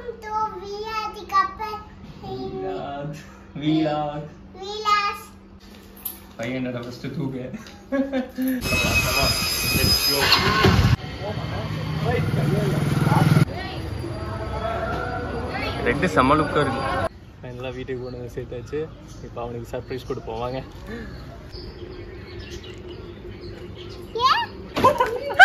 Welcome to Via the Couple Vlogs. Vlogs. Villas. பையனோட first தூக்கு ரெண்டு செம்ம லுக்காக இருக்கு ஃபைனலாக வீட்டுக்கு கொண்டு வந்து சேர்த்தாச்சு இப்போ அவனுக்கு சர்ப்ரைஸ் கொடுப்போம் வாங்க Yeah.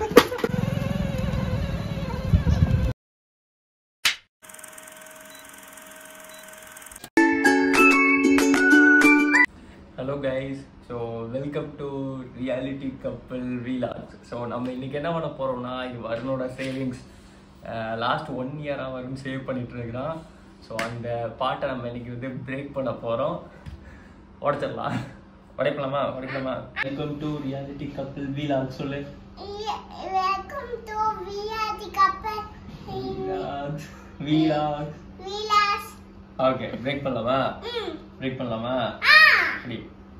Hello guys so welcome to reality couple vlogs so நம்ம இன்னைக்கு என்ன பண்ண போகிறோம்னா இது வருணோட சேவிங்ஸ் லாஸ்ட் ஒன் இயராக வரும் சேவ் பண்ணிட்டு இருக்கிறான் ஸோ அந்த பாட்டை நம்ம இன்னைக்கு வந்து பிரேக் பண்ண போகிறோம் உடச்சிடலாம் உடைக்கலாமா உடைக்கலாமா welcome to reality couple vlogs சொல்லு Yeah, Welcome to Via the Couple vlogs vlogs Villas. Okay break பண்ணலாமா Mm. பிரேக் பண்ணலாமா Ah. அப்படி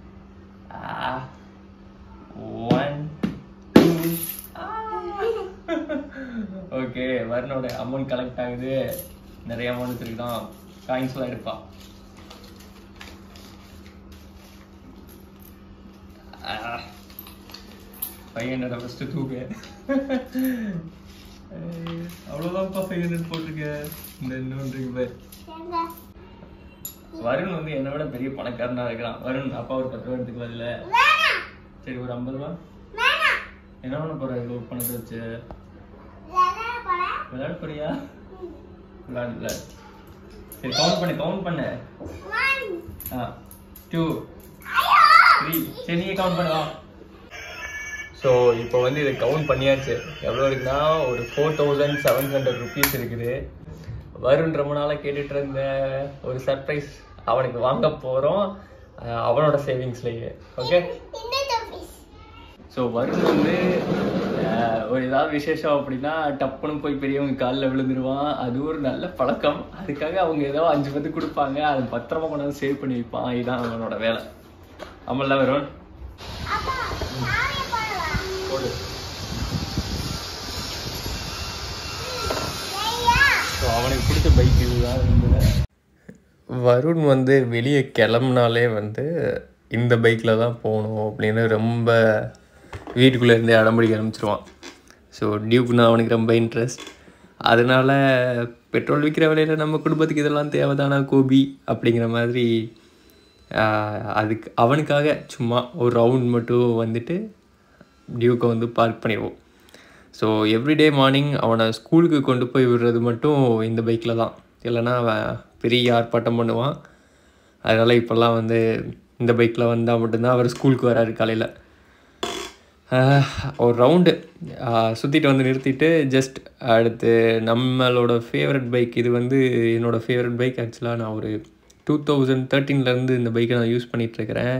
ஒன் டூ ஓகே வருணோட அமௌண்ட் கலெக்ட் ஆகுது நிறைய அமௌண்ட் வச்சிருக்கான் காயின்ஸ்லாம் எடுப்பான் ஃபைவ் ஹண்ட்ரட் ஃபஸ்ட்டு தூக்கு அவ்வளோதான்ப்பா ஃபைவ் ஹண்ட்ரட் போட்டிருக்க இந்த இன்னொன்று இருக்கு பாரு Senda. வருண் வந்து என்னை விட பெரிய பணக்காரனா இருக்கிறான் வருண் அப்பா ஒரு பத்து ரூபா எடுத்துக்குவாதுல Vana. சரி ஒரு ஐம்பது ரூபா Vana. என்ன பண்ண போற இவ்வளோ பணத்தை வச்சு Lala para. விளையாட போறியா விளையாடு விளையாடு சரி கவுண்ட் பண்ணு கவுண்ட் பண்ணு One. Ah two Ayo. Three சரி நீ கவுண்ட் பண்ணு வா ஸோ இப்போ வந்து இதை கவுண்ட் பண்ணியாச்சு எவ்வளோ இருக்குன்னா ஒரு four thousand seven hundred rupees இருக்குது வருண் ரொம்ப நாளாக கேட்டுட்டு இருந்த ஒரு சர்ப்ரைஸ் அவனுக்கு வாங்க போகிறோம் அவனோட சேவிங்ஸ்லேயே ஓகே இந்த தோபிஸ் ஸோ வருண் வந்து அஹ், ஒரு ஏதாவது விசேஷம் அப்படின்னா டப்புன்னு போய் பெரியவங்க காலில் விழுந்துருவான் அது ஒரு நல்ல பழக்கம் அதுக்காக அவங்க ஏதோ அஞ்சு பத்து கொடுப்பாங்க அது பத்திரமா கொண்டாந்து சேவ் பண்ணி வைப்பான் இதுதான் அவனோட வேலை ஆமல்ல வருண் அப்பா சாமி போடவா போடு ஐயா ஸோ அவனுக்கு பிடிச்ச பைக் இதுதான் இருந்தது வருண் வந்து வெளியே கிளம்புனாலே வந்து இந்த பைக்கில் தான் போகணும் அப்படின்னு ரொம்ப வீட்டுக்குள்ளே இருந்தே அடம்பிடிக்க ஆரம்பிச்சிருவான் ஸோ டியூப்னா அவனுக்கு ரொம்ப இன்ட்ரெஸ்ட் அதனால பெட்ரோல் விற்கிற விலையில் நம்ம குடும்பத்துக்கு இதெல்லாம் தேவைதானா கோபி அப்படிங்கிற மாதிரி ஆஹ், அதுக்கு அவனுக்காக சும்மா ஒரு ரவுண்ட் மட்டும் வந்துட்டு டியூக்கை வந்து பார்க் பண்ணிடுவோம் ஸோ எவ்ரிடே மார்னிங் அவனை ஸ்கூலுக்கு கொண்டு போய் விடுறது மட்டும் இந்த பைக்கில் தான் இல்லைன்னா அவன் பெரிய ஆர்ப்பாட்டம் பண்ணுவான் அதனால் இப்போல்லாம் வந்து இந்த பைக்கில் வந்தால் மட்டும்தான் அவர் ஸ்கூலுக்கு வராரு காலையில் ஒரு ரவுண்டு சுற்றிட்டு வந்து நிறுத்திட்டு ஜஸ்ட் அடுத்து நம்மளோட ஃபேவரட் பைக் இது வந்து என்னோடய ஃபேவரட் பைக் ஆக்சுவலாக நான் ஒரு டூ தௌசண்ட் தேர்ட்டீன்லேருந்து இந்த பைக்கை நான் யூஸ் பண்ணிகிட்ருக்கிறேன்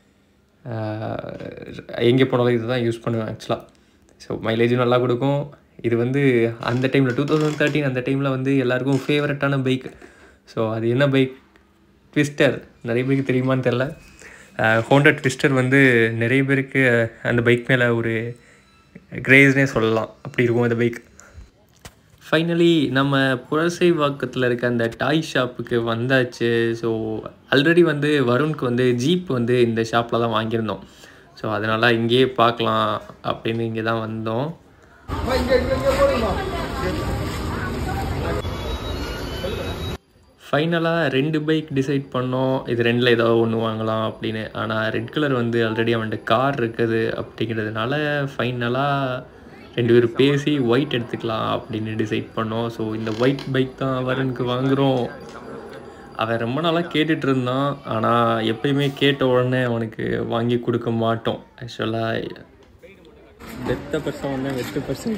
எங்கே போனாலும் இதை தான் யூஸ் பண்ணுவேன் ஆக்சுவலாக ஸோ மைலேஜும் நல்லா கொடுக்கும் இது வந்து அந்த டைமில் டூ தௌசண்ட் தேர்ட்டின் அந்த டைமில் வந்து எல்லாருக்கும் ஃபேவரட்டான பைக் ஸோ அது என்ன பைக் ட்விஸ்டர் நிறைய பேருக்கு தெரியுமான்னு தெரில ஹோண்டா ட்விஸ்டர் வந்து நிறைய பேருக்கு அந்த பைக் மேலே ஒரு கிரேஸ்னே சொல்லலாம் அப்படி இருக்கும் அந்த பைக் ஃபைனலி நம்ம புரசை வாக்கத்தில் இருக்க அந்த டாய் ஷாப்புக்கு வந்தாச்சு ஸோ ஆல்ரெடி வந்து வருணுக்கு வந்து ஜீப் வந்து இந்த ஷாப்பில் தான் வாங்கியிருந்தோம் ஸோ அதனால் இங்கேயே பார்க்கலாம் அப்படின்னு இங்கே தான் வந்தோம் ஃபைனலாக ரெண்டு பைக் டிசைட் பண்ணோம் இது ரெண்டில் ஏதாவது ஒன்று வாங்கலாம் அப்படின்னு ஆனால் ரெட் கலர் வந்து ஆல்ரெடி அவன்கிட்ட கார் இருக்குது அப்படிங்கிறதுனால ஃபைனலாக ரெண்டு பேரும் பேசி ஒயிட் எடுத்துக்கலாம் அப்படின்னு டிசைட் பண்ணோம் ஸோ இந்த ஒயிட் பைக் தான் வருணுக்கு வாங்குகிறோம் அவன் ரொம்ப நாளாக கேட்டுட்டு இருந்தான் ஆனால் எப்பயுமே கேட்ட உடனே அவனுக்கு வாங்கி கொடுக்க மாட்டோம் ஆக்சுவலாக வெத்த பர்சன் வந்து வெத்த பர்சன்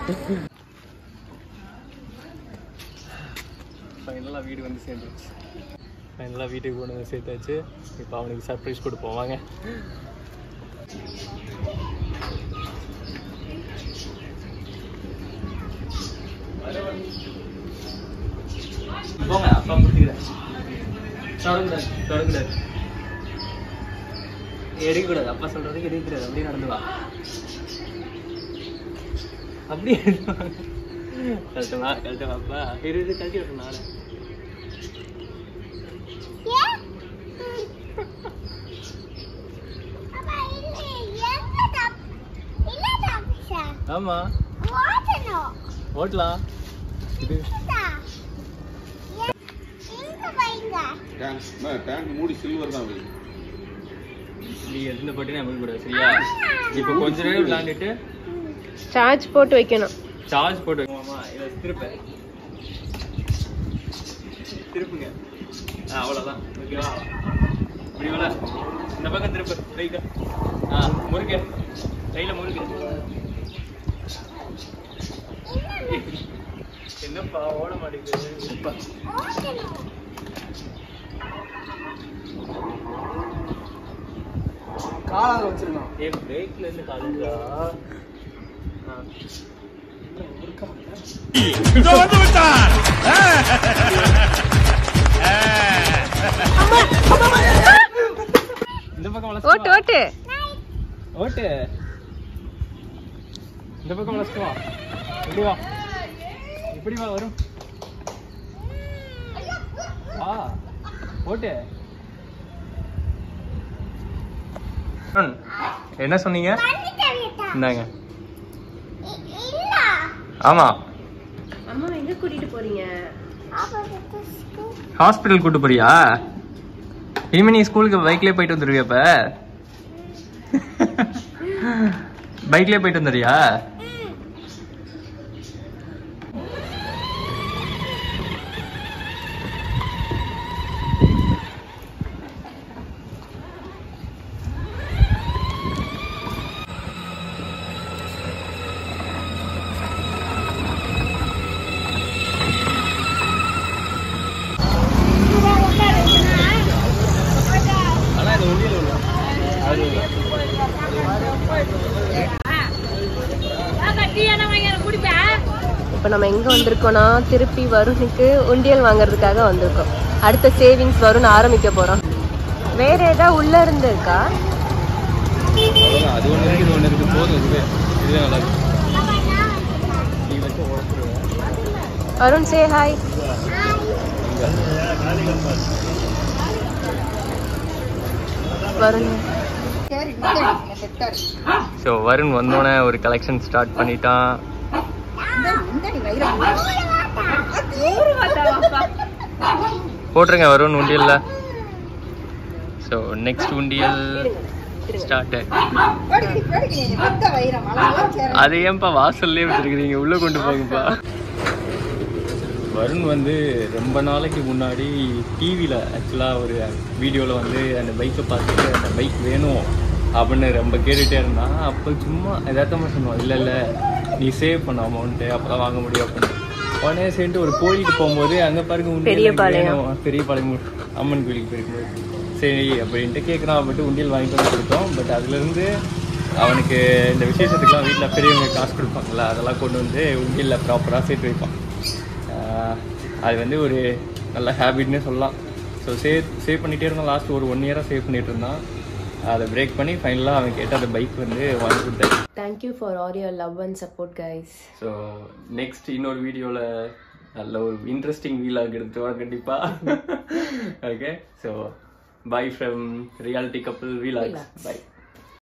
ஃபைனலாக வீடு வந்து சேர்ந்துருச்சு ஃபைனலாக வீட்டுக்கு கொண்டு வந்து சேர்த்தாச்சு இப்போ அவனுக்கு சர்ப்ரைஸ் கொடுப்போம் வாங்க போங்க அப்பா கொடுத்துக்கிறேன் தொடங்கக்கூடாது தொடங்கக்கூடாது எடுக்கக்கூடாது அப்பா சொல்றதுக்கு எடுக்கக்கூடாது அப்படியே நடந்து வா அப்படியே கழட்டுமா கழட்டுமாப்பா இரு இரு கழட்டி விட்டு நானே ஏன்? அப்பா, இல்லை, எங்க தப்- இல்ல தப்பிச்சா. ஆமா ஓட்டணும். ஓட்டலாம் இது இதா. ஏன்? இங்க வைங்க. டேங்க் டேங்க் மூடி சில்வர் தான் அது நீ எந்த பட்டியும் அமைக்க கூடாது சரியா இப்போ கொஞ்ச நேரம் விளையாண்டுட்டு சார்ஜ் போட்டு வைக்கணும் சார்ஜ் போட்டு வைக்கணுமாமா இதை திருப்ப திருப்புங்க ஆ அவ்வளோதான் ஓகேவா இப்படி விட இந்த பக்கம் திருப்பு ரைட்டா ஆ முறுக்கு கையில் முறுக்கு என்னப்பா ஓட மாட்டேங்குது இருப்பா. ஓட்டணும். ஏ பிரேக்ல இருந்து காலுடா இந்த பக்கம் ஓட்டு வளர்த்து ஓட்டு ஓட்டு இந்த பக்கம் வளர்த்து வா இப்படி வா இப்படி வா வரும் வா ஓட்டு ம், என்ன சொன்னீங்க தண்ணி தவிட்டா. இந்தாங்க இ- இல்ல. ஆமா அம்மா எங்க கூட்டிட்டு போறீங்க அப்பா, இது school. ஹாஸ்பிட்டல் கூட்டு போறியா இனிமே நீ ஸ்கூலுக்கு பைக்லயே போயிட்டு வந்துருவியா இப்ப பைக்லயே போயிட்டு வந்துறியா ஆனா இது ஒன்றியில் உள்ள அது இப்போ நம்ம எங்க வந்திருக்கோம்னா திருப்பி வருணுக்கு உண்டியல் வாங்குறதுக்காக வந்திருக்கோம் அடுத்த சேவிங்ஸ் வருண் ஆரம்பிக்க போறோம் வேற ஏதாவது உள்ள இருந்து இருக்கா அவ்வளோதான் அது ஒன்று இருக்கு இது ஒன்று இருக்கு போதும் இதுவே இதுவே நல்லா இருக்கு நீ வச்சு உடச்சிருவேன் Varun say hi Varun so Varun வந்தோடனே ஒரு கலெக்ஷன் ஸ்டார்ட் பண்ணிட்டான் போட்டுருங்க வருண் உண்டியல்ல ஸோ நெக்ஸ்ட் உண்டியல் ஸ்டார்ட் அது ஏன்பா வாசல்லே வச்சிருக்கிறீங்க உள்ள கொண்டு போங்கப்பா வருண் வந்து ரொம்ப நாளைக்கு முன்னாடி டிவியில் ஆக்சுவலாக ஒரு வீடியோவில் வந்து அந்த பைக்கை பார்த்துட்டு அந்த பைக் வேணும் அப்படின்னு ரொம்ப கேட்டுகிட்டே இருந்தான் அப்போ சும்மா எதார்த்தமாக சொன்னோம் இல்லை இல்லை நீ சேவ் பண்ண அமௌண்ட்டு அப்போ தான் வாங்க முடியும் அப்படின்னு உடனே சேர்ந்து ஒரு கோயிலுக்கு போகும்போது அங்கே பாருங்க உண்டியல் எனக்கு பெரியபாளையம். வேணும். பெரியபாளையம் அம்மன் கோயிலுக்கு போயிருக்கும்போது சரி அப்படின்ட்டு கேட்குறான் அப்படின்ட்டு உண்டியல் வாங்கிட்டு வந்து கொடுத்தோம் பட் அதுலேருந்து அவனுக்கு இந்த விசேஷத்துக்குலாம் வீட்டில் பெரியவங்க காசு கொடுப்பாங்கல்ல அதெல்லாம் கொண்டு வந்து உண்டியலில் ப்ராப்பராக சேர்த்து வைப்பான் ஆஹ் அது வந்து ஒரு நல்ல ஹேபிட்னே சொல்லலாம் ஸோ சேவ் சேவ் பண்ணிகிட்டே இருந்தான் லாஸ்ட் ஒரு ஒன் இயராக சேவ் பண்ணிட்டு இருந்தான் அதை பிரேக் பண்ணி ஃபைனலாக அவன் கேட்ட அந்த பைக் வந்து வாங்கி கொடுத்தேன் thank you for all your love and support guys so next இன்னொரு வீடியோவில் நல்ல ஒரு இன்ட்ரெஸ்டிங் வீலாக எடுத்து வர கண்டிப்பாக okay so bye from reality couple vlogs by